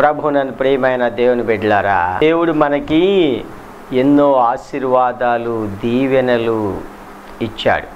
ప్రభునని ప్రియమైన దేవుని బిడ్డలారా దేవుడు మనకి ఎన్నో ఆశీర్వాదాలు దీవెనలు ఇచ్చాడు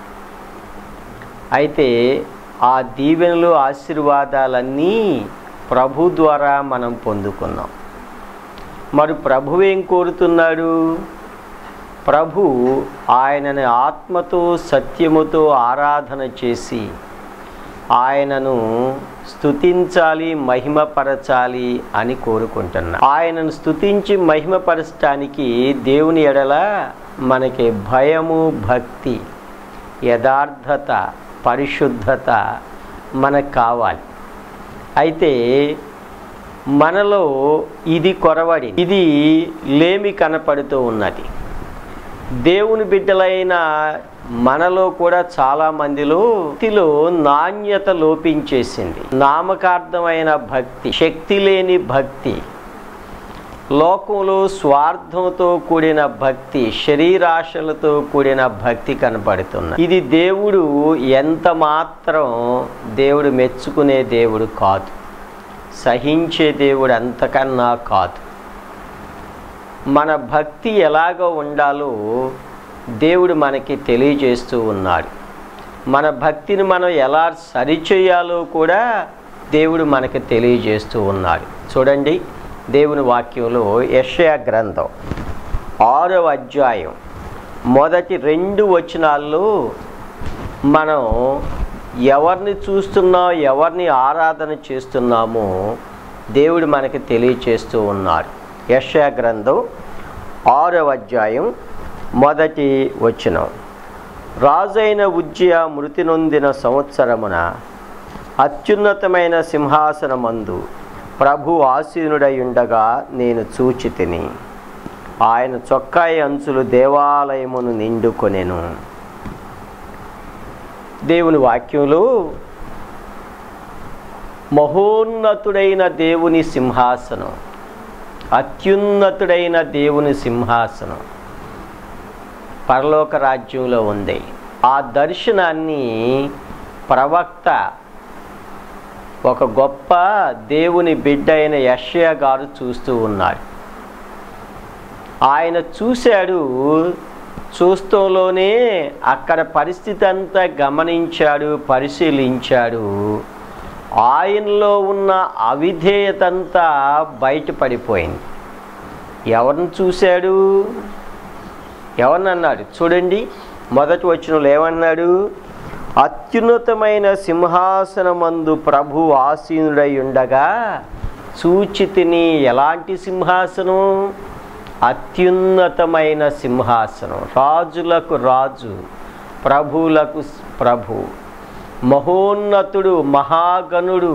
అయితే ఆ దీవెనలు ఆశీర్వాదాలన్నీ ప్రభు ద్వారా మనం పొందుకున్నాం మరి ప్రభు ఏం కోరుతున్నాడు ప్రభు ఆయనని ఆత్మతో సత్యముతో ఆరాధన చేసి ఆయనను స్తుతించాలి మహిమపరచాలి అని కోరుకుంటున్నా ఆయనను స్తుతించి మహిమపరచడానికి దేవుని ఎడల మనకి భయము భక్తి యథార్థత పరిశుద్ధత మనకు కావాలి అయితే మనలో ఇది కొరవడి ఇది లేమి కనపడుతూ ఉన్నది దేవుని బిడ్డలైన మనలో కూడా చాలా మందిలో భక్తిలో నాణ్యత లోపించేసింది నామకార్థమైన భక్తి శక్తి లేని భక్తి లోకంలో స్వార్థంతో కూడిన భక్తి శరీరాశలతో కూడిన భక్తి కనపడుతున్న ఇది దేవుడు ఎంత మాత్రం దేవుడు మెచ్చుకునే దేవుడు కాదు సహించే దేవుడు అంతకన్నా కాదు మన భక్తి ఎలాగ ఉండాలో దేవుడు మనకి తెలియజేస్తూ ఉన్నాడు మన భక్తిని మనం ఎలా సరిచేయాలో కూడా దేవుడు మనకి తెలియజేస్తూ ఉన్నాడు చూడండి దేవుని వాక్యంలో యెషయా గ్రంథం ఆరవ అధ్యాయం మొదటి రెండు వచనాల్లో మనం ఎవరిని చూస్తున్నాం ఎవరిని ఆరాధన చేస్తున్నామో దేవుడు మనకి తెలియచేస్తూ ఉన్నాడు యెషయా గ్రంథం ఆరవ అధ్యాయం మొదటి వచనం రాజైన ఉజ్జయ మృతి నొందిన సంవత్సరమున అత్యున్నతమైన సింహాసనమందు ప్రభు ఆసీనుడై ఉండగా నేను చూచి తిని ఆయన చొక్కాయి అంచులు దేవాలయమును నిండుకొనెను దేవుని వాక్యంలో మహోన్నతుడైన దేవుని సింహాసనం అత్యున్నతుడైన దేవుని సింహాసనం పరలోక రాజ్యంలో ఉంది ఆ దర్శనాన్ని ప్రవక్త ఒక గొప్ప దేవుని బిడ్డ అయిన యషయ గారు చూస్తూ ఉన్నాడు ఆయన చూశాడు చూస్తూలోనే అక్కడ పరిస్థితి అంతా గమనించాడు పరిశీలించాడు ఆయనలో ఉన్న అవిధేయత అంతా బయటపడిపోయింది ఎవరిని చూశాడు ఎవరిని అన్నాడు చూడండి మొదటి వచనంలో ఏమన్నాడు అత్యున్నతమైన సింహాసనమందు ప్రభు ఆసీనుడై ఉండగా సూచితిని ఎలాంటి సింహాసనం అత్యున్నతమైన సింహాసనం రాజులకు రాజు ప్రభువులకు ప్రభు మహోన్నతుడు మహాగణుడు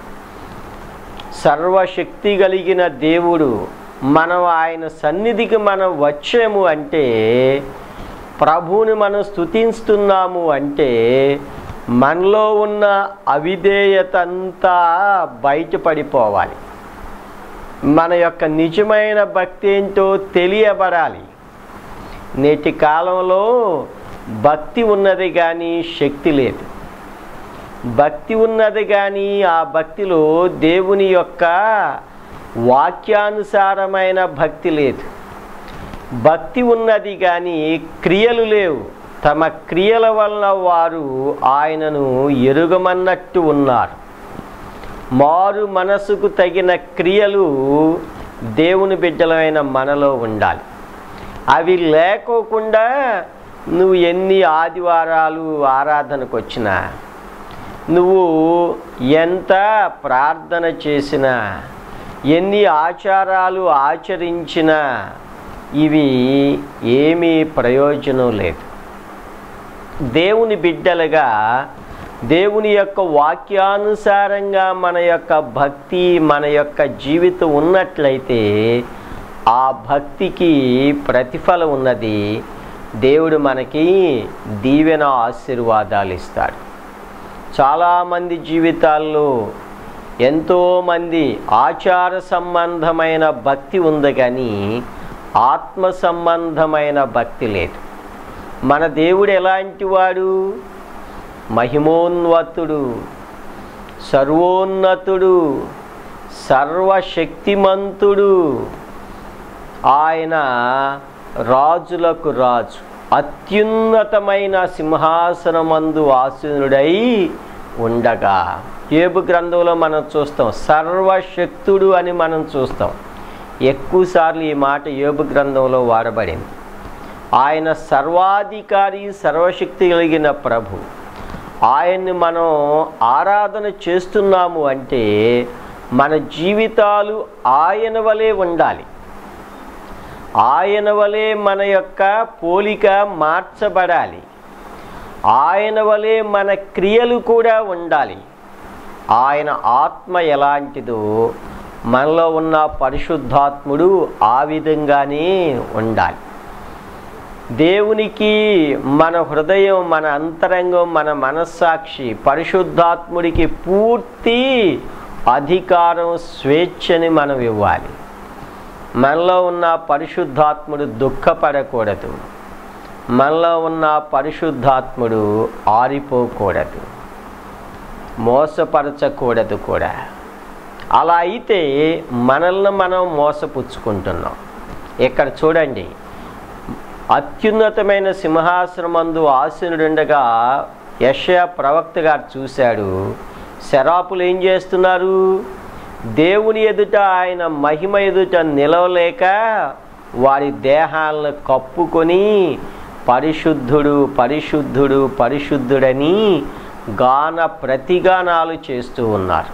సర్వశక్తి కలిగిన దేవుడు మనం ఆయన సన్నిధికి మనం వచ్చాము అంటే ప్రభువుని మనం స్తుతిస్తున్నాము అంటే మనలో ఉన్న అవిధేయత అంతా బయటపడిపోవాలి మన యొక్క నిజమైన భక్తి ఏంటో తెలియబడాలి నేటి కాలంలో భక్తి ఉన్నది కానీ శక్తి లేదు భక్తి ఉన్నది కానీ ఆ భక్తిలో దేవుని యొక్క వాక్యానుసారమైన భక్తి లేదు భక్తి ఉన్నది కానీ క్రియలు లేవు తమ క్రియల వలన వారు ఆయనను ఎరుగమన్నట్టు ఉన్నారు మారు మనసుకు తగిన క్రియలు దేవుని బిడ్డలమైన మనలో ఉండాలి అవి లేకోకుండా నువ్వు ఎన్ని ఆదివారాలు ఆరాధనకు వచ్చినా నువ్వు ఎంత ప్రార్థన చేసినా ఎన్ని ఆచారాలు ఆచరించినా ఇవి ఏమీ ప్రయోజనం లేదు దేవుని బిడ్డలుగా దేవుని యొక్క వాక్యానుసారంగా మన యొక్క భక్తి మన యొక్క జీవితం ఉన్నట్లయితే ఆ భక్తికి ప్రతిఫలం ఉన్నది దేవుడు మనకి దీవెన ఆశీర్వాదాలు ఇస్తాడు చాలామంది జీవితాల్లో ఎంతోమంది ఆచార సంబంధమైన భక్తి ఉంది కానీ ఆత్మ సంబంధమైన భక్తి లేదు మన దేవుడు ఎలాంటి వాడు మహిమోన్నతుడు సర్వోన్నతుడు సర్వశక్తిమంతుడు ఆయన రాజులకు రాజు అత్యున్నతమైన సింహాసనమందు ఆసీనుడై ఉండగా ఏబు గ్రంథంలో మనం చూస్తాం సర్వశక్తుడు అని మనం చూస్తాం ఎక్కువసార్లు ఈ మాట ఏబు గ్రంథంలో వాడబడింది ఆయన సర్వాధికారి సర్వశక్తి కలిగిన ప్రభు ఆయన్ని మనం ఆరాధన చేస్తున్నాము అంటే మన జీవితాలు ఆయన వలె ఉండాలి ఆయన వలె మన యొక్క పోలిక మార్చబడాలి ఆయన వలె మన క్రియలు కూడా ఉండాలి ఆయన ఆత్మ ఎలాంటిదో మనలో ఉన్న పరిశుద్ధాత్ముడు ఆ విధంగానే ఉండాలి దేవునికి మన హృదయం మన అంతరంగం మన మనస్సాక్షి పరిశుద్ధాత్ముడికి పూర్తి అధికారం స్వేచ్ఛని మనం ఇవ్వాలి మనలో ఉన్న పరిశుద్ధాత్ముడు దుఃఖపడకూడదు మనలో ఉన్న పరిశుద్ధాత్ముడు ఆరిపోకూడదు మోసపరచకూడదు కూడా అలా అయితే మనల్ని మనం మోసపుచ్చుకుంటున్నాం ఇక్కడ చూడండి అత్యున్నతమైన సింహాసనమందు ఆసీనుడుండగా యషయా ప్రవక్త గారు చూశాడు శరాపులు ఏం చేస్తున్నారు దేవుని ఎదుట ఆయన మహిమ ఎదుట నిలవలేక వారి దేహాలను కప్పుకొని పరిశుద్ధుడు పరిశుద్ధుడు పరిశుద్ధుడని గాన ప్రతిగానాలు చేస్తూ ఉన్నారు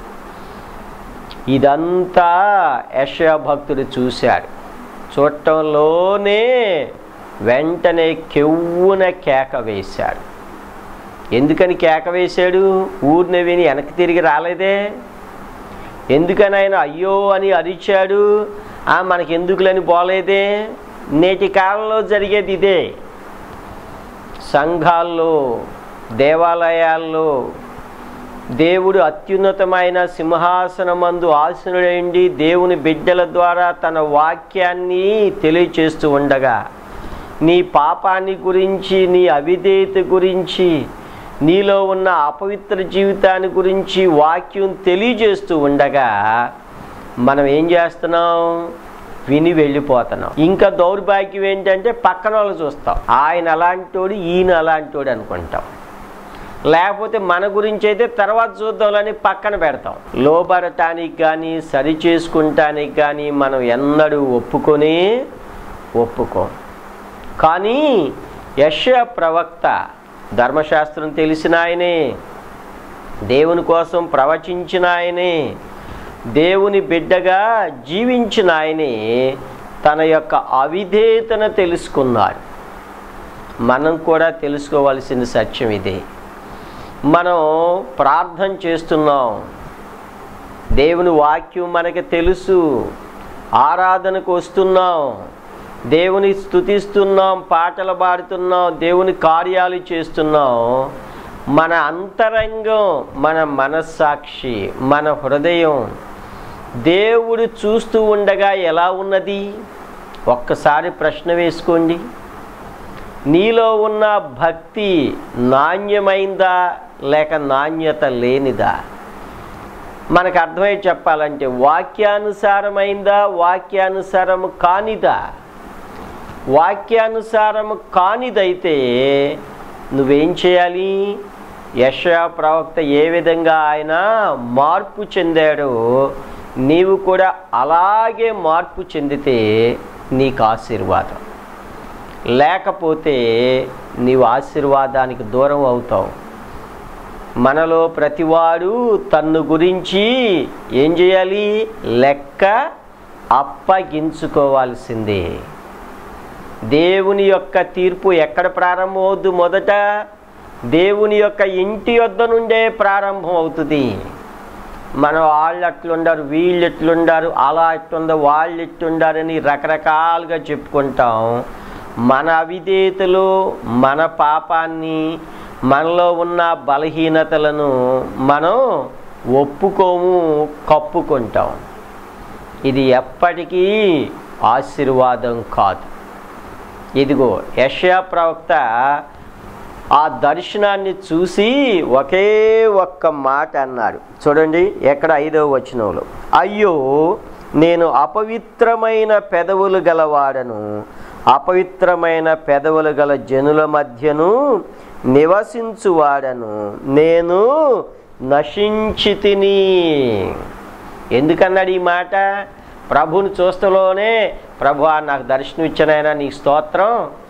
ఇదంతా యషయా భక్తుడు చూశాడు చూడటంలోనే వెంటనే కెవ్వున కేక వేశాడు ఎందుకని కేక వేశాడు ఊరిని విని వెనక్కి తిరిగి రాలేదే ఎందుకని ఆయన అయ్యో అని అరిచాడు ఆ మనకెందుకులని పోలేదే నేటి కాలంలో జరిగేది ఇదే సంఘాల్లో దేవాలయాల్లో దేవుడు అత్యున్నతమైన సింహాసనమందు ఆసనుడైండి దేవుని బిడ్డల ద్వారా తన వాక్యాన్ని తెలియచేస్తూ ఉండగా నీ పాపాన్ని గురించి నీ అవిధేయత గురించి నీలో ఉన్న అపవిత్ర జీవితాన్ని గురించి వాక్యం తెలియజేస్తూ ఉండగా మనం ఏం చేస్తున్నాం విని వెళ్ళిపోతున్నాం ఇంకా దౌర్భాగ్యం ఏంటంటే పక్కన వాళ్ళు చూస్తాం ఆయన అలాంటోడు ఈయన అలాంటోడు అనుకుంటాం లేకపోతే మన గురించి అయితే తర్వాత చూద్దామని పక్కన పెడతాం లోబడటానికి కానీ సరి చేసుకుంటానికి కానీ మనం ఎన్నడూ ఒప్పుకొని ఒప్పుకోం కానీ యశ ప్రవక్త ధర్మశాస్త్రం తెలిసిన ఆయనే దేవుని కోసం ప్రవచించిన ఆయనే దేవుని బిడ్డగా జీవించిన ఆయనే తన యొక్క అవిధేయతను తెలుసుకున్నాడు మనం కూడా తెలుసుకోవాల్సిన సత్యం ఇదే మనం ప్రార్థన చేస్తున్నాం దేవుని వాక్యం మనకి తెలుసు ఆరాధనకు వస్తున్నాం దేవుని స్తుతిస్తున్నాం పాటలు పాడుతున్నాం దేవుని కార్యాలు చేస్తున్నాం మన అంతరంగం మన మనస్సాక్షి మన హృదయం దేవుడు చూస్తూ ఉండగా ఎలా ఉన్నది ఒక్కసారి ప్రశ్న వేసుకోండి నీలో ఉన్న భక్తి నాణ్యమైందా లేక నాణ్యత లేనిదా మనకు అర్థమై చెప్పాలంటే వాక్యానుసారమైందా వాక్యానుసారము కానిదా వాక్యానుసారము కానిదైతే నువ్వేం చేయాలి యశా ప్రవక్త ఏ విధంగా ఆయన మార్పు చెందాడో నీవు కూడా అలాగే మార్పు చెందితే నీకు ఆశీర్వాదం లేకపోతే నీవు ఆశీర్వాదానికి దూరం అవుతావు మనలో ప్రతివాడు తన్ను గురించి ఏం చేయాలి లెక్క అప్పగించుకోవాల్సిందే దేవుని యొక్క తీర్పు ఎక్కడ ప్రారంభమవుద్దు మొదట దేవుని యొక్క ఇంటి యొద్ద నుండే ప్రారంభం అవుతుంది మనం వాళ్ళు అట్లుండారు వీళ్ళు ఎట్లుండారు అలా ఎట్లుందో వాళ్ళు ఎట్లుండారని రకరకాలుగా చెప్పుకుంటాం మన అవిధేయతలు మన పాపాన్ని మనలో ఉన్న బలహీనతలను మనం ఒప్పుకోము కప్పుకుంటాం ఇది ఎప్పటికీ ఆశీర్వాదం కాదు ఇదిగో యషయా ప్రవక్త ఆ దర్శనాన్ని చూసి ఒకే ఒక్క మాట అన్నాడు చూడండి ఎక్కడ ఐదవ వచనంలో అయ్యో నేను అపవిత్రమైన పెదవులు గలవాడను అపవిత్రమైన పెదవులు గల జనుల మధ్యను నివసించువాడను నేను నశించి తిని ఎందుకన్నాడు ఈ మాట ప్రభుని చూస్తలోనే ప్రభు నాకు దర్శనం ఇచ్చినైనా నీ స్తోత్రం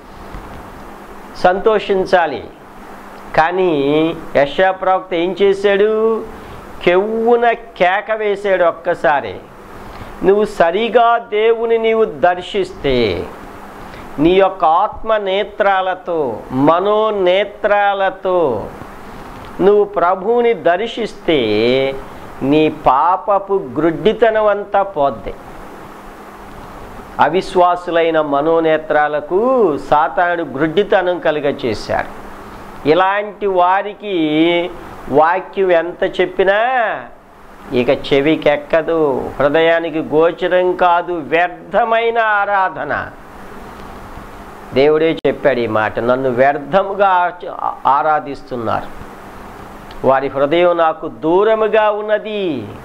సంతోషించాలి కానీ యశా ప్రవక్త ఏం చేశాడు కెవ్వున కేక వేశాడు ఒక్కసారి నువ్వు సరిగా దేవుని నీవు దర్శిస్తే నీ యొక్క ఆత్మ నేత్రాలతో మనోనేత్రాలతో నువ్వు ప్రభువుని దర్శిస్తే నీ పాపపు గ్రుడ్డితనం అంతా పోద్ది అవిశ్వాసులైన మనోనేత్రాలకు సాతానుడు గ్రుడ్డితనం కలుగ చేశాడు ఇలాంటి వారికి వాక్యం ఎంత చెప్పినా ఇక చెవికెక్కదు హృదయానికి గోచరం కాదు వ్యర్థమైన ఆరాధన దేవుడే చెప్పాడు ఈ మాట నన్ను వ్యర్థముగా ఆ- ఆరాధిస్తున్నారు వారి హృదయం నాకు దూరముగా ఉన్నది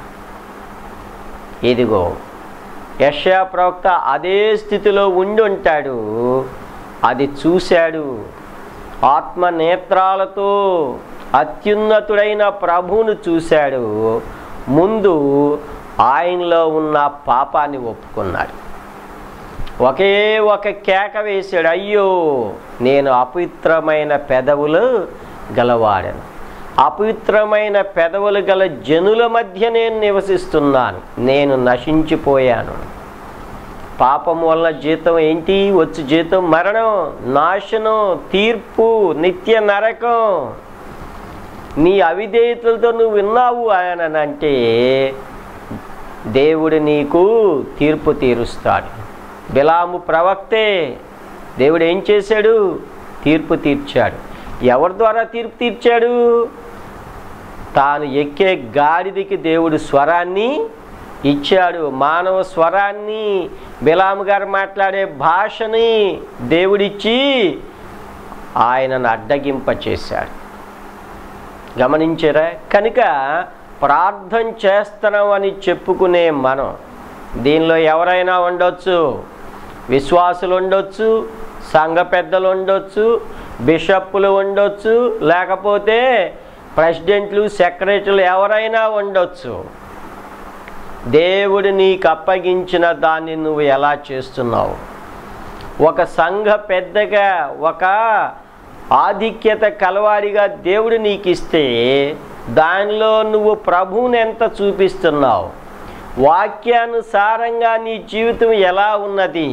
ఇదిగో యశా ప్రవక్త అదే స్థితిలో ఉండి ఉంటాడు అది చూశాడు ఆత్మ నేత్రాలతో అత్యున్నతుడైన ప్రభువును చూశాడు ముందు ఆయనలో ఉన్న పాపాన్ని ఒప్పుకున్నాడు ఒకే ఒక కేక వేశాడు అయ్యో నేను అపవిత్రమైన పెదవులు గలవాడను అపవిత్రమైన పెదవులు గల జనుల మధ్య నేను నివసిస్తున్నాను నేను నశించిపోయాను పాపం వల్ల జీతం ఏంటి వచ్చి జీతం మరణం నాశనం తీర్పు నిత్య నరకం నీ అవిధేయతలతో నువ్వు విన్నావు ఆయన అంటే దేవుడు నీకు తీర్పు తీరుస్తాడు బిలాము ప్రవక్తే దేవుడు ఏం చేశాడు తీర్పు తీర్చాడు ఎవరి ద్వారా తీర్పు తీర్చాడు తాను ఎక్కే గాడిదికి దేవుడు స్వరాన్ని ఇచ్చాడు మానవ స్వరాన్ని బిలాము గారు మాట్లాడే భాషని దేవుడిచ్చి ఆయనను అడ్డగింప చేశాడు గమనించారా కనుక ప్రార్థన చేస్తున్నాం అని చెప్పుకునే మనం దీనిలో ఎవరైనా ఉండొచ్చు విశ్వాసులు ఉండొచ్చు సంఘ పెద్దలు ఉండొచ్చు బిషప్పులు ఉండొచ్చు లేకపోతే ప్రెసిడెంట్లు సెక్రటరీలు ఎవరైనా ఉండొచ్చు దేవుడు నీకు అప్పగించిన దాన్ని నువ్వు ఎలా చేస్తున్నావు ఒక సంఘ పెద్దగా ఒక ఆధిక్యత కలవాడిగా దేవుడు నీకు ఇస్తే దానిలో నువ్వు ప్రభువుని ఎంత చూపిస్తున్నావు వాక్యానుసారంగా నీ జీవితం ఎలా ఉన్నది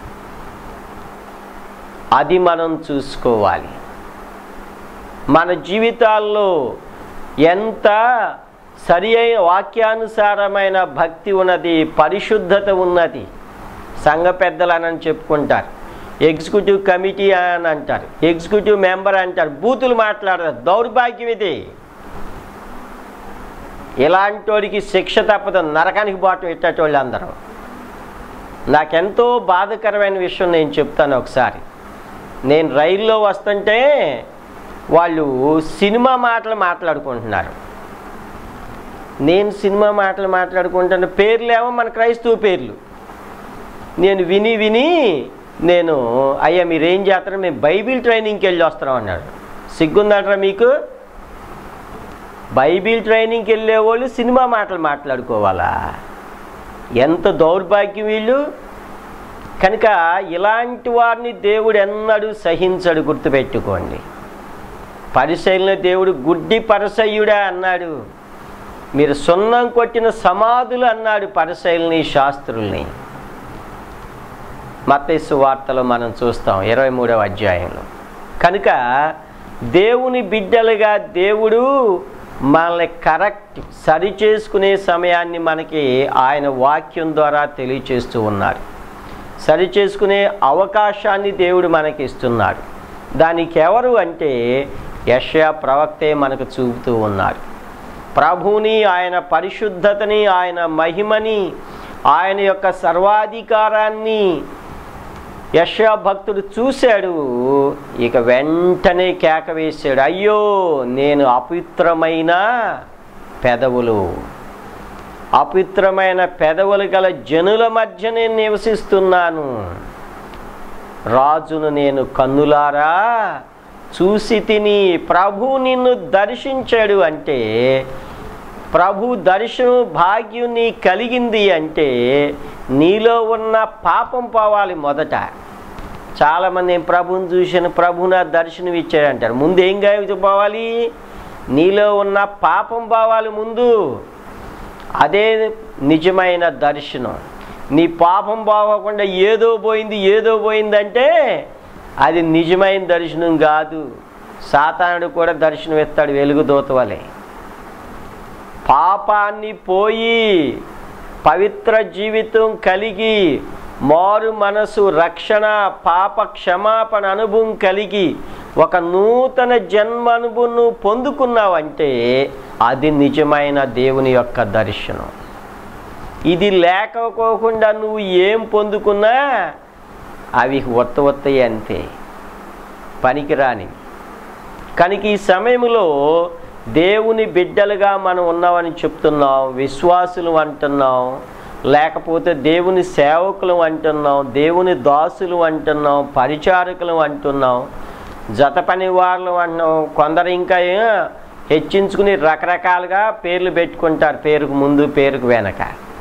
అది మనం చూసుకోవాలి మన జీవితాల్లో ఎంత సరి అయిన వాక్యానుసారమైన భక్తి ఉన్నది పరిశుద్ధత ఉన్నది సంఘ పెద్దలని చెప్పుకుంటారు ఎగ్జిక్యూటివ్ కమిటీ అని అంటారు ఎగ్జిక్యూటివ్ మెంబర్ అంటారు బూతులు మాట్లాడతారు దౌర్భాగ్యం ఇది ఇలాంటి వాడికి శిక్ష తప్పదు నరకానికి పోవటం ఇట్టేటోళ్ళు అందరూ నాకెంతో బాధకరమైన విషయం నేను చెప్తాను ఒకసారి నేను రైల్లో వస్తుంటే వాళ్ళు సినిమా మాటలు మాట్లాడుకుంటున్నారు నేను సినిమా మాటలు మాట్లాడుకుంటున్న పేర్లేమో మన క్రైస్తవ పేర్లు నేను విని విని నేను అయ్యా మీరు ఏం చేస్తారు మేము బైబిల్ ట్రైనింగ్కి వెళ్ళి వస్తున్నాం అన్నాడు సిగ్గుందంటారా మీకు బైబిల్ ట్రైనింగ్కి వెళ్ళే వాళ్ళు సినిమా మాటలు మాట్లాడుకోవాలా ఎంత దౌర్భాగ్యం వీళ్ళు కనుక ఇలాంటి వారిని దేవుడు ఎన్నడూ సహించడు గుర్తుపెట్టుకోండి పరిశైలిన దేవుడు గుడ్డి పరసయ్యుడా అన్నాడు మీరు సున్నం కొట్టిన సమాధులు అన్నాడు పరిశైలిని శాస్త్రుల్ని మత్తైసు వార్తలో మనం చూస్తాం ఇరవై మూడవ అధ్యాయంలో కనుక దేవుని బిడ్డలుగా దేవుడు మనల్ని కరెక్ట్ సరి చేసుకునే సమయాన్ని మనకి ఆయన వాక్యం ద్వారా తెలియచేస్తూ ఉన్నాడు సరి చేసుకునే అవకాశాన్ని దేవుడు మనకి ఇస్తున్నాడు దానికి ఎవరు అంటే యషయా ప్రవక్తే మనకు చూపుతూ ఉన్నాడు ప్రభువుని ఆయన పరిశుద్ధతని ఆయన మహిమని ఆయన యొక్క సర్వాధికారాన్ని యశా భక్తుడు చూశాడు ఇక వెంటనే కేక వేశాడు అయ్యో నేను అపవిత్రమైన పెదవులు అపవిత్రమైన పెదవులు గల జనుల మధ్య నేను నివసిస్తున్నాను రాజును నేను కన్నులారా చూసి తిని ప్రభు నిన్ను దర్శించాడు అంటే ప్రభు దర్శనం భాగ్యం నీ కలిగింది అంటే నీలో ఉన్న పాపం పోవాలి మొదట చాలామంది "నేను ప్రభుని చూసిన ప్రభు నా దర్శనం ఇచ్చాడు అంటారు ముందు ఏం గాయ పోవాలి నీలో ఉన్న పాపం పోవాలి ముందు అదే నిజమైన దర్శనం నీ పాపం పోవకుండా ఏదో పోయింది ఏదో పోయిందంటే అది నిజమైన దర్శనం కాదు సాతానుడు కూడా దర్శనం ఇస్తాడు వెలుగుదూత వలె పాపాన్ని పోయి పవిత్ర జీవితం కలిగి మారు మనసు రక్షణ పాప క్షమాపణ అనుభవం కలిగి ఒక నూతన జన్మ అనుభవం నువ్వు పొందుకున్నావంటే అది నిజమైన దేవుని యొక్క దర్శనం ఇది లేకపోకుండా నువ్వు ఏం పొందుకున్నా అవి ఒత్త ఒత్తయి అంతే పనికిరాని కనుక ఈ సమయంలో దేవుని బిడ్డలుగా మనం ఉన్నామని చెప్తున్నాం విశ్వాసులు అంటున్నాం లేకపోతే దేవుని సేవకులు అంటున్నాం దేవుని దాసులు అంటున్నాం పరిచారకులు అంటున్నాం జత పని వాళ్ళు అంటున్నాం కొందరు ఇంకా ఏ- హెచ్చించుకుని రకరకాలుగా పేర్లు పెట్టుకుంటారు పేరుకు ముందు పేరుకు వెనక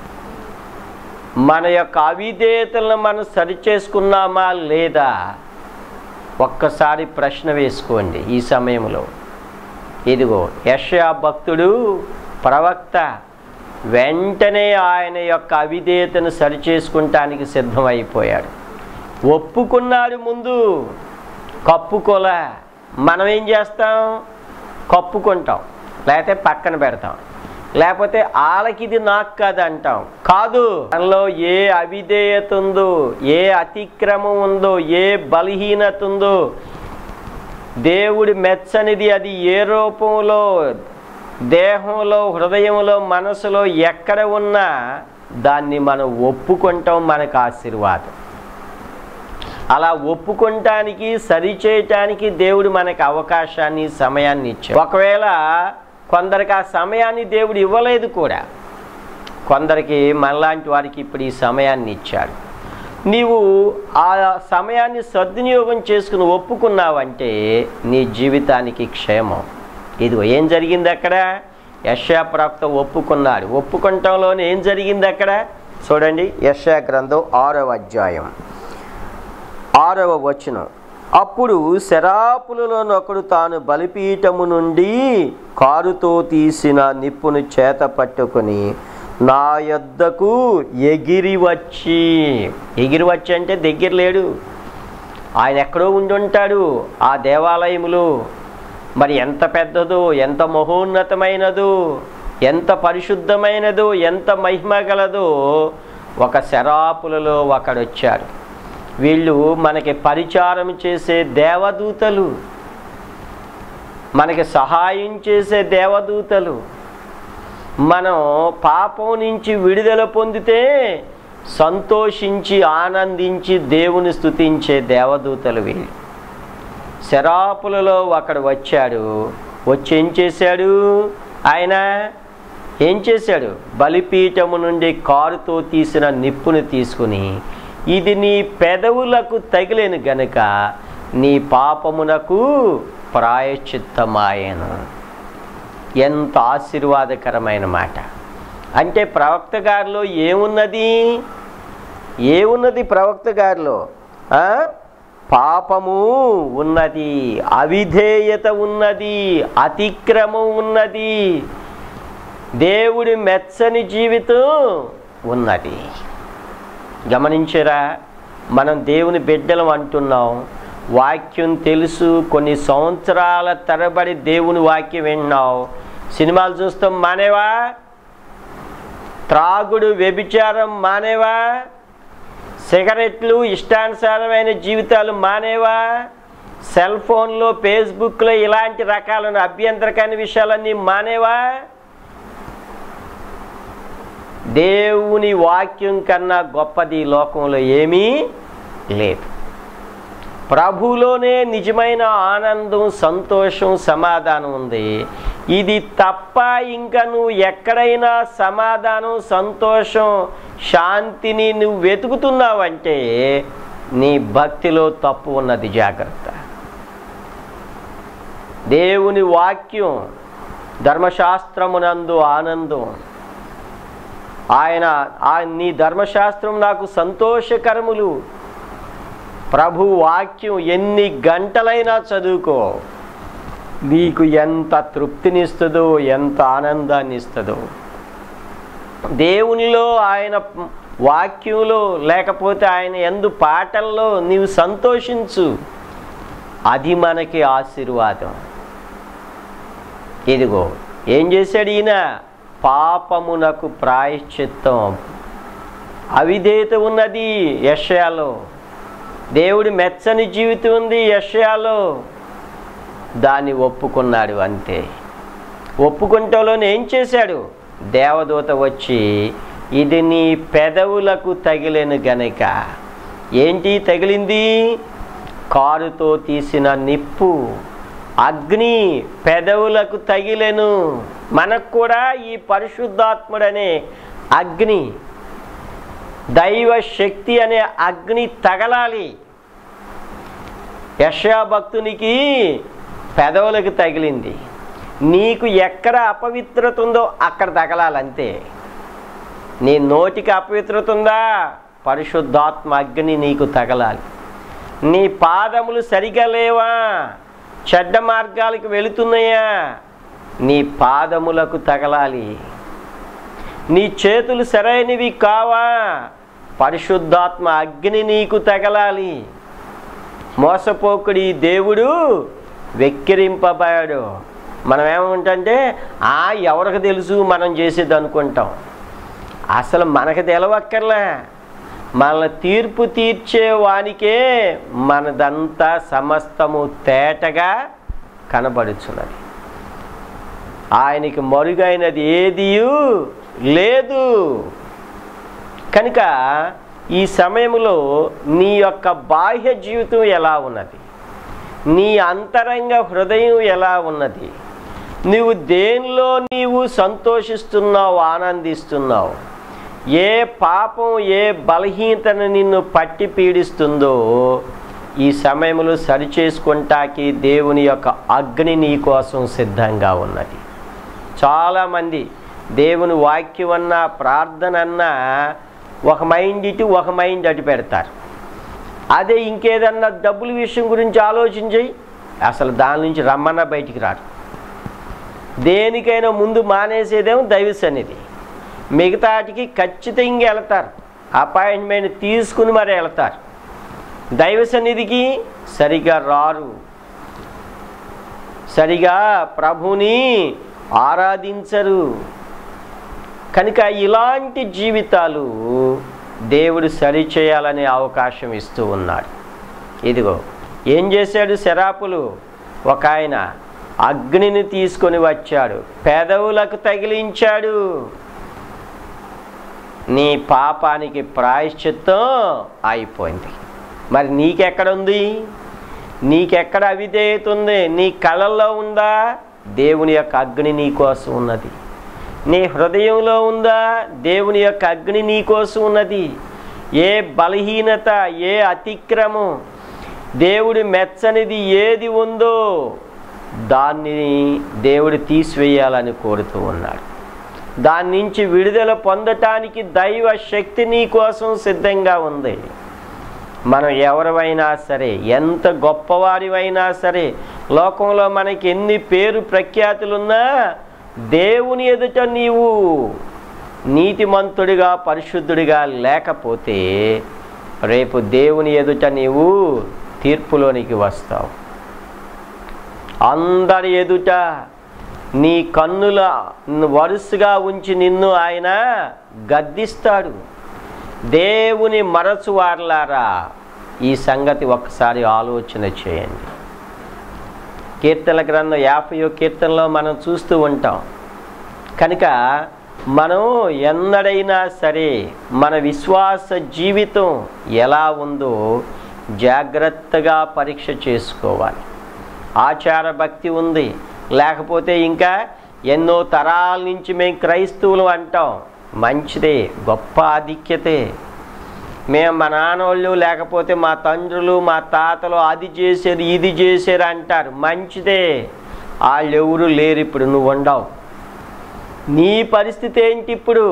మన యొక్క అవిధేయతలను మనం సరిచేసుకున్నామా లేదా ఒక్కసారి ప్రశ్న వేసుకోండి ఈ సమయంలో ఇదిగో యషయా భక్తుడు ప్రవక్త వెంటనే ఆయన యొక్క అవిధేయతను సరిచేసుకుంటానికి సిద్ధమైపోయాడు ఒప్పుకున్నాడు ముందు కప్పుకోల మనం ఏం చేస్తాం కప్పుకుంటాం లేకపోతే పక్కన పెడతాం లేకపోతే వాళ్ళకిది నాకు కాదు అంటాం కాదు మనలో ఏ అవిధేయత ఉందో ఏ అతిక్రమం ఉందో ఏ బలహీనత ఉందో దేవుడి మెచ్చనిది అది ఏ రూపంలో దేహంలో హృదయంలో మనసులో ఎక్కడ ఉన్నా దాన్ని మనం ఒప్పుకుంటాం మనకు ఆశీర్వాదం అలా ఒప్పుకుంటానికి సరిచేయటానికి దేవుడు మనకు అవకాశాన్ని సమయాన్ని ఇచ్చాడు ఒకవేళ కొందరికి ఆ సమయాన్ని దేవుడు ఇవ్వలేదు కూడా కొందరికి మనలాంటి వారికి ఇప్పుడు ఈ సమయాన్ని ఇచ్చాడు నీవు ఆ సమయాన్ని సద్వినియోగం చేసుకుని ఒప్పుకున్నావంటే నీ జీవితానికి క్షేమం ఇదిగో ఏం జరిగింది అక్కడ యశా ప్రవక్త ఒప్పుకున్నాడు ఒప్పుకుంటంలోనే ఏం జరిగింది అక్కడ చూడండి యశా గ్రంథం ఆరవ అధ్యాయం ఆరవ వచనం అప్పుడు శరాపులలోనొకడు తాను బలిపీఠము నుండి కారుతో తీసిన నిప్పును చేత పట్టుకొని నా యొద్దకు ఎగిరి వచ్చి ఎగిరి వచ్చి అంటే దగ్గర లేడు ఆయన ఎక్కడో ఉండి ఉంటాడు ఆ దేవాలయములో మరి ఎంత పెద్దదో ఎంత మహోన్నతమైనదో ఎంత పరిశుద్ధమైనదో ఎంత మహిమ గలదో ఒక శరాపులలో ఒకడొచ్చాడు వీళ్ళు మనకి పరిచారం చేసే దేవదూతలు మనకి సహాయం చేసే దేవదూతలు మనం పాపం నుంచి విడుదల పొందితే సంతోషించి ఆనందించి దేవుని స్తుతించే దేవదూతలు వీళ్ళు శరాపులలో ఒకడు వచ్చాడు వచ్చి ఏం చేశాడు ఆయన ఏం చేశాడు బలిపీఠము నుండి కారుతో తీసిన నిప్పుని తీసుకుని ఇది నీ పెదవులకు తగిలేను గనుక నీ పాపమునకు ప్రాయశ్చిత్తమాయను ఎంత ఆశీర్వాదకరమైన మాట అంటే ప్రవక్త గారిలో ఏమున్నది ఏమున్నది ప్రవక్త గారిలో ఆ? పాపము ఉన్నది అవిధేయత ఉన్నది అతిక్రమం ఉన్నది దేవుడి మెచ్చని జీవితం ఉన్నది గమనించరా మనం దేవుని బిడ్డలం అంటున్నాం వాక్యం తెలుసు కొన్ని సంవత్సరాల తరబడి దేవుని వాక్యం విన్నావు సినిమాలు చూస్తాం మానేవా త్రాగుడు వ్యభిచారం మానేవా సిగరెట్లు ఇష్టానుసారమైన జీవితాలు మానేవా సెల్ ఫోన్లో ఫేస్బుక్లో ఇలాంటి రకాలైన అభ్యంతరకాని విషయాలన్నీ మానేవా దేవుని వాక్యం కన్నా గొప్పది ఈ లోకంలో ఏమీ లేదు ప్రభులోనే నిజమైన ఆనందం సంతోషం సమాధానం ఉంది ఇది తప్ప ఇంకా నువ్వు ఎక్కడైనా సమాధానం సంతోషం శాంతిని నువ్వు వెతుకుతున్నావంటే నీ భక్తిలో తప్పు ఉన్నది జాగ్రత్త దేవుని వాక్యం ధర్మశాస్త్రమునందు ఆనందం ఆయన ఆ నీ ధర్మశాస్త్రం నాకు సంతోషకరములు ప్రభు వాక్యం ఎన్ని గంటలైనా చదువుకో నీకు ఎంత తృప్తినిస్తుందో ఎంత ఆనందాన్ని ఇస్తుందో దేవునిలో ఆయన వాక్యంలో లేకపోతే ఆయన ఎందు పాటల్లో నీవు సంతోషించు అది మనకి ఆశీర్వాదం ఇదిగో ఏం చేశాడు ఈయన పాపమునకు ప్రాయశ్చిత్తం అవిధేయత ఉన్నది యషయాలో దేవుడి మెచ్చని జీవితం ఉంది యషయాలో దాన్ని ఒప్పుకున్నాడు అంతే ఒప్పుకుంటలోనే ఏం చేశాడు దేవదూత వచ్చి ఇది నీ పెదవులకు తగిలేను గనక ఏంటి తగిలింది కారుతో తీసిన నిప్పు అగ్ని పెదవులకు తగిలెను మనకు కూడా ఈ పరిశుద్ధాత్ముడనే అగ్ని దైవ శక్తి అనే అగ్ని తగలాలి యశా భక్తునికి పెదవులకు తగిలింది నీకు ఎక్కడ అపవిత్రత ఉందో అక్కడ తగలాలంతే నీ నోటికి అపవిత్రత ఉందా పరిశుద్ధాత్మ అగ్ని నీకు తగలాలి నీ పాదములు సరిగా లేవా చెడ్డ మార్గాలకు వెళుతున్నాయా నీ పాదములకు తగలాలి నీ చేతులు సరైనవి కావా పరిశుద్ధాత్మ అగ్ని నీకు తగలాలి మోసపోకుడి దేవుడు వెక్కిరింపబడాడు మనం ఏమంటే ఆ ఎవరికి తెలుసు మనం చేసేది అనుకుంటాం అసలు మనకు తెలవక్కర్లే మన తీర్పు తీర్చే వానికే మనదంతా సమస్తము తేటగా కనబడుచున్నది ఆయనకి మరుగైనది ఏది లేదు కనుక ఈ సమయంలో నీ యొక్క బాహ్య జీవితం ఎలా ఉన్నది నీ అంతరంగ హృదయం ఎలా ఉన్నది నీవు దేనిలో నీవు సంతోషిస్తున్నావు ఆనందిస్తున్నావు ఏ పాపం ఏ బలహీనతను నిన్ను పట్టి పీడిస్తుందో ఈ సమయంలో సరిచేసుకుంటాకి దేవుని యొక్క అగ్ని నీ కోసం సిద్ధంగా ఉన్నది చాలామంది దేవుని వాక్యం అన్నా ప్రార్థన అన్నా ఒక మైండ్ ఇటు ఒక మైండ్ అటు పెడతారు అదే ఇంకేదన్నా డబ్బుల విషయం గురించి ఆలోచించి అసలు దాని నుంచి రమ్మన్నా బయటికి రారు దేనికైనా ముందు మానేసేదేమో దైవ సన్నిధి మిగతాటికి ఖచ్చితంగా వెళతారు అపాయింట్మెంట్ తీసుకుని మరి వెళతారు దైవ సన్నిధికి సరిగా రారు సరిగా ప్రభుని ఆరాధించరు కనుక ఇలాంటి జీవితాలు దేవుడు సరిచేయాలనే అవకాశం ఇస్తూ ఉన్నాడు ఇదిగో ఏం చేశాడు శరాపులు ఒక ఆయన అగ్నిని తీసుకొని వచ్చాడు పెదవులకు తగిలించాడు నీ పాపానికి ప్రాయశ్చిత్తం అయిపోయింది మరి నీకెక్కడ ఉంది నీకెక్కడ అవిధేయత ఉంది నీ కళల్లో ఉందా దేవుని యొక్క అగ్ని నీ కోసం ఉన్నది నీ హృదయంలో ఉందా దేవుని యొక్క అగ్ని నీ కోసం ఉన్నది ఏ బలహీనత ఏ అతిక్రమం దేవుడి మెచ్చనిది ఏది ఉందో దాన్ని దేవుడు తీసివేయాలని కోరుతూ ఉన్నాడు దాని నుంచి విడుదల పొందటానికి దైవ శక్తి నీ కోసం సిద్ధంగా ఉంది మనం ఎవరివైనా సరే ఎంత గొప్పవారివైనా సరే లోకంలో మనకి ఎన్ని పేరు ప్రఖ్యాతులున్నా దేవుని ఎదుట నీవు నీతిమంతుడిగా పరిశుద్ధుడిగా లేకపోతే రేపు దేవుని ఎదుట నీవు తీర్పులోనికి వస్తావు అందరి ఎదుట నీ కన్నుల వరుసగా ఉంచి నిన్ను ఆయన గద్దిస్తాడు దేవుని మరచువార్లారా ఈ సంగతి ఒక్కసారి ఆలోచన చేయండి కీర్తన గ్రంథం యాభయో కీర్తనలో మనం చూస్తూ ఉంటాం కనుక మనం ఎన్నడైనా సరే మన విశ్వాస జీవితం ఎలా ఉందో జాగ్రత్తగా పరీక్ష చేసుకోవాలి ఆచార భక్తి ఉంది లేకపోతే ఇంకా ఎన్నో తరాల నుంచి మేము క్రైస్తవులు అంటాం మంచిదే గొప్ప ఆధిక్యతే మేము మా నాన్నోళ్ళు లేకపోతే మా తండ్రులు మా తాతలు అది చేశారు ఇది చేశారు అంటారు మంచిదే వాళ్ళు ఎవరు లేరు ఇప్పుడు నువ్వు ఉండవు నీ పరిస్థితి ఏంటి ఇప్పుడు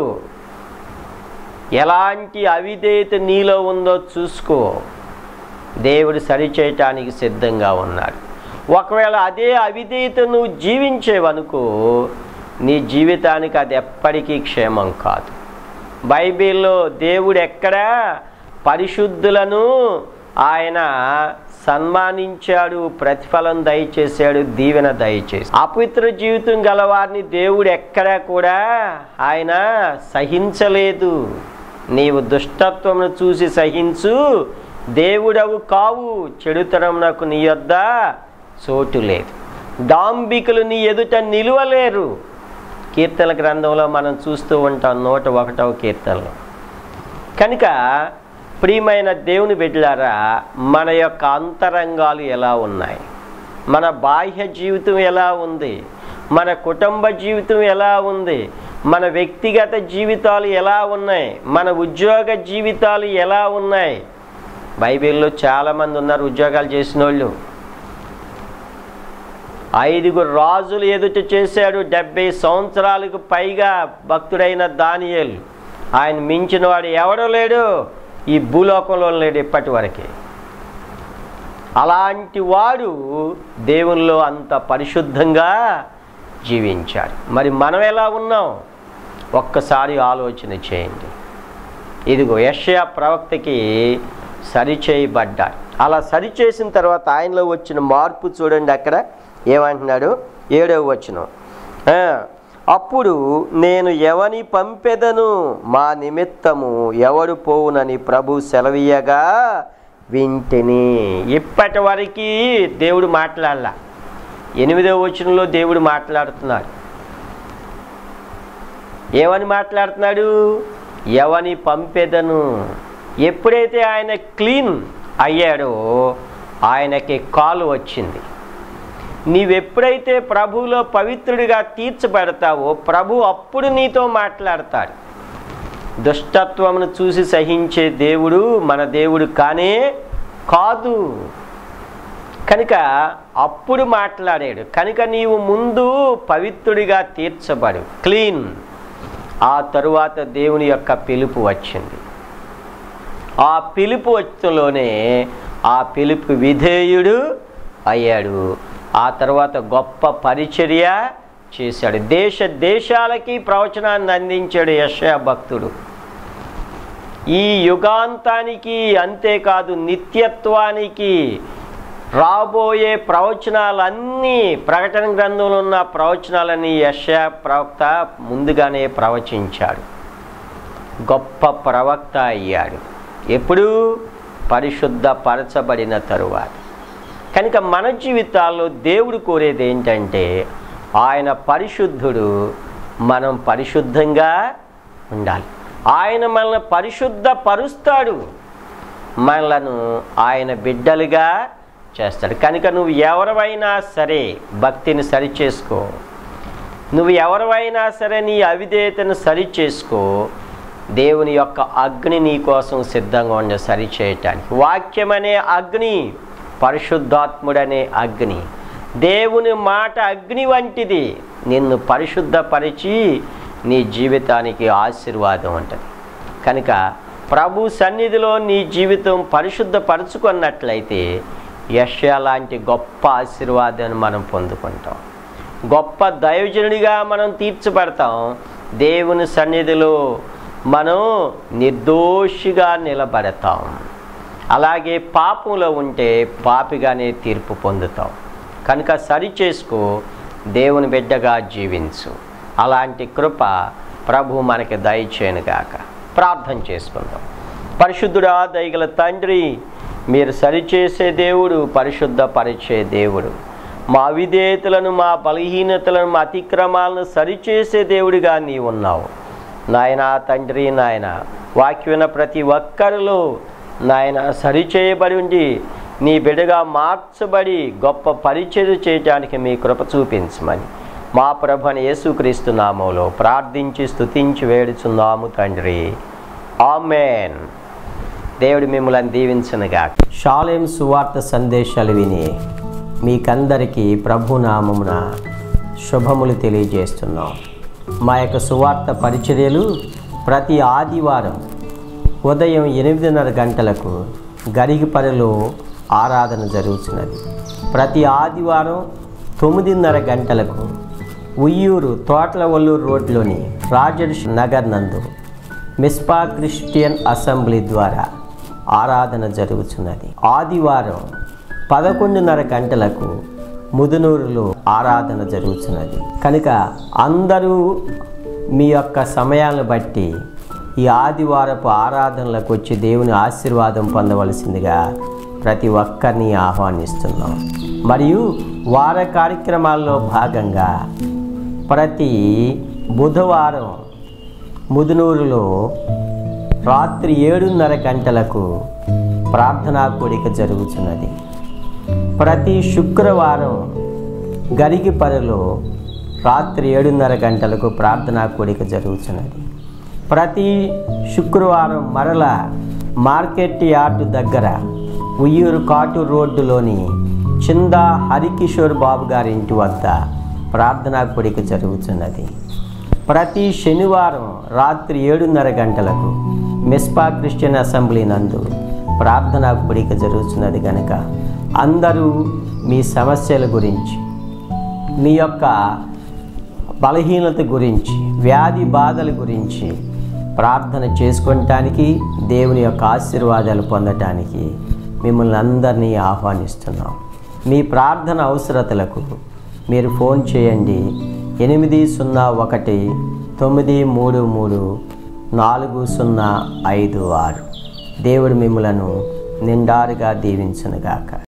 ఎలాంటి అవిధేయత నీలో ఉందో చూసుకో దేవుడు సరిచేయటానికి సిద్ధంగా ఉన్నాడు ఒకవేళ అదే అవిధేయత నువ్వు జీవించేవనుకో నీ జీవితానికి అది ఎప్పటికీ క్షేమం కాదు బైబిల్లో దేవుడు ఎక్కడా పరిశుద్ధులను ఆయన సన్మానించాడు ప్రతిఫలం దయచేశాడు దీవెన దయచేసి అపవిత్ర జీవితం గలవారిని దేవుడు ఎక్కడా కూడా ఆయన సహించలేదు నీవు దుష్టత్వమును చూసి సహించు దేవుడవు కావు చెడుతనమునకు నీ యొద్ద చోటు లేదు డాంబికులు నీ ఎదుట నిలువలేరు కీర్తన గ్రంథంలో మనం చూస్తూ ఉంటాం నూట ఒకటవ కీర్తనలో కనుక ప్రియమైన దేవుని బిడ్డలారా మన యొక్క అంతరంగాలు ఎలా ఉన్నాయి మన బాహ్య జీవితం ఎలా ఉంది మన కుటుంబ జీవితం ఎలా ఉంది మన వ్యక్తిగత జీవితాలు ఎలా ఉన్నాయి మన ఉద్యోగ జీవితాలు ఎలా ఉన్నాయి బైబిల్లో చాలామంది ఉన్నారు ఉద్యోగాలు చేసిన వాళ్ళు ఐదుగురు రాజులు ఎదుట చేశాడు డెబ్బై సంవత్సరాలకు పైగా భక్తుడైన దానియేలు ఆయన మించిన వాడు ఎవడో లేడు ఈ భూలోకంలో లేడు ఇప్పటి వరకే అలాంటి వాడు దేవునిలో అంత పరిశుద్ధంగా జీవించాడు మరి మనం ఎలా ఉన్నాం ఒక్కసారి ఆలోచన చేయండి ఇదిగో యషయా ప్రవక్తకి సరిచేయబడ్డాడు అలా సరిచేసిన తర్వాత ఆయనలో వచ్చిన మార్పు చూడండి అక్కడ ఏమంటున్నాడు ఏడవ వచనం ఆ, అప్పుడు నేను ఎవని పంపెదను మా నిమిత్తము ఎవడు పోవునని ప్రభు సెలవీయగా వింటిని ఇప్పటి వరకు దేవుడు మాట్లాడలా ఎనిమిదవ వచనంలో దేవుడు మాట్లాడుతున్నాడు ఏమని మాట్లాడుతున్నాడు ఎవని పంపెదను ఎప్పుడైతే ఆయన క్లీన్ అయ్యాడో ఆయనకి కాలు వచ్చింది నీవెప్పుడైతే ప్రభువులో పవిత్రుడిగా తీర్చబడతావో ప్రభు అప్పుడు నీతో మాట్లాడతాడు దుష్టత్వమును చూసి సహించే దేవుడు మన దేవుడు కానే కాదు కనుక అప్పుడు మాట్లాడాడు కనుక నీవు ముందు పవిత్రుడిగా తీర్చబడు క్లీన్ ఆ తరువాత దేవుని యొక్క పిలుపు వచ్చింది ఆ పిలుపు వచ్చలోనే ఆ పిలుపు విధేయుడు అయ్యాడు ఆ తర్వాత గొప్ప పరిచర్య చేశాడు దేశ దేశాలకి ప్రవచనాన్ని అందించాడు యశయ భక్తుడు ఈ యుగాంతానికి అంతేకాదు నిత్యత్వానికి రాబోయే ప్రవచనాలన్నీ ప్రకటన గ్రంథంలో ఉన్న ప్రవచనాలన్నీ యశయ ప్రవక్త ముందుగానే ప్రవచించాడు గొప్ప ప్రవక్త అయ్యాడు ఎప్పుడు పరిశుద్ధపరచబడిన తరువాత కనుక మన జీవితాల్లో దేవుడు కోరేది ఏంటంటే ఆయన పరిశుద్ధుడు మనం పరిశుద్ధంగా ఉండాలి ఆయన మనల్ని పరిశుద్ధపరుస్తాడు మనలను ఆయన బిడ్డలుగా చేస్తాడు కనుక నువ్వు ఎవరివైనా సరే భక్తిని సరిచేసుకో నువ్వు ఎవరివైనా సరే నీ అవిధేయతను సరిచేసుకో దేవుని యొక్క అగ్ని నీ కోసం సిద్ధంగా ఉండే సరిచేయటానికి వాక్యం అనే అగ్ని పరిశుద్ధాత్ముడనే అగ్ని దేవుని మాట అగ్ని వంటిది నిన్ను పరిశుద్ధపరిచి నీ జీవితానికి ఆశీర్వాదం ఉంటుంది కనుక ప్రభు సన్నిధిలో నీ జీవితం పరిశుద్ధపరుచుకున్నట్లయితే యష్యా లాంటి గొప్ప ఆశీర్వాదాన్ని మనం పొందుకుంటాం గొప్ప దైవజనుడిగా మనం తీర్చబడతాం దేవుని సన్నిధిలో మనం నిర్దోషిగా నిలబడతాం అలాగే పాపంలో ఉంటే పాపిగానే తీర్పు పొందుతాం కనుక సరి చేసుకో దేవుని బిడ్డగా జీవించు అలాంటి కృప ప్రభు మనకి దయచేయనుగాక ప్రార్థన చేసుకుందాం పరిశుద్ధుడా దయగల తండ్రి మీరు సరిచేసే దేవుడు పరిశుద్ధపరిచే దేవుడు మా అవిధేయతలను మా బలహీనతలను మా అతిక్రమాలను సరిచేసే దేవుడిగా నీ ఉన్నావు నాయనా తండ్రి నాయన వాక్యమైన ప్రతి ఒక్కరిలో నాయన సరిచేయబడి ఉండి నీ బిడ్డగా మార్చబడి గొప్ప పరిచయం చేయటానికి మీ కృప చూపించమని మా ప్రభుని యేసుక్రీస్తు నామంలో ప్రార్థించి స్తుతించి వేడుచున్నాము తండ్రి ఆమెన్ దేవుడు మిమ్మల్ని దీవించనుగా షాలేం సువార్త సందేశాలు విని మీకందరికీ ప్రభునామమున శుభములు తెలియజేస్తున్నాం మా యొక్క సువార్త పరిచర్యలు ప్రతి ఆదివారం ఉదయం ఎనిమిదిన్నర గంటలకు గరిగిపరిలో ఆరాధన జరుగుతున్నది ప్రతి ఆదివారం తొమ్మిదిన్నర గంటలకు ఉయ్యూరు తోటల వల్లూరు రోడ్లోని రాజర్ష్ నగర్ నందు మిస్పా క్రిస్టియన్ అసెంబ్లీ ద్వారా ఆరాధన జరుగుతున్నది ఆదివారం పదకొండున్నర గంటలకు ముదునూరులో ఆరాధన జరుగుతున్నది కనుక అందరూ మీ యొక్క సమయాలను బట్టి ఈ ఆదివారపు ఆరాధనలకు వచ్చి దేవుని ఆశీర్వాదం పొందవలసిందిగా ప్రతి ఒక్కరిని ఆహ్వానిస్తున్నాం మరియు వార కార్యక్రమాల్లో భాగంగా ప్రతి బుధవారం ముదునూరులో రాత్రి ఏడున్నర గంటలకు ప్రార్థనా కూడిక జరుగుతున్నది ప్రతి శుక్రవారం గరిగిపరలో రాత్రి ఏడున్నర గంటలకు ప్రార్థనా కూడిక జరుగుతున్నది ప్రతి శుక్రవారం మరల మార్కెట్ యార్డు దగ్గర ఉయ్యూరు కాటు రోడ్డులోని చిందా హరికిషోర్ బాబు గారి ఇంటి వద్ద ప్రార్థనా కూడిక జరుగుతున్నది ప్రతి శనివారం రాత్రి ఏడున్నర గంటలకు మిస్పా క్రిస్టియన్ అసెంబ్లీ నందు ప్రార్థనా కూడిక జరుగుతున్నది కనుక అందరూ మీ సమస్యల గురించి మీ యొక్క బలహీనత గురించి వ్యాధి బాధల గురించి ప్రార్థన చేసుకొనటానికి దేవుని యొక్క ఆశీర్వాదాలు పొందటానికి మిమ్మల్ని అందరినీ ఆహ్వానిస్తున్నాం మీ ప్రార్థన అవసరతలకు మీరు ఫోన్ చేయండి ఎనిమిది సున్నా ఒకటి తొమ్మిది మూడు మూడు నాలుగు సున్నా ఐదు ఆరు దేవుడు మిమ్మలను నిండారుగా దీవించునుగాక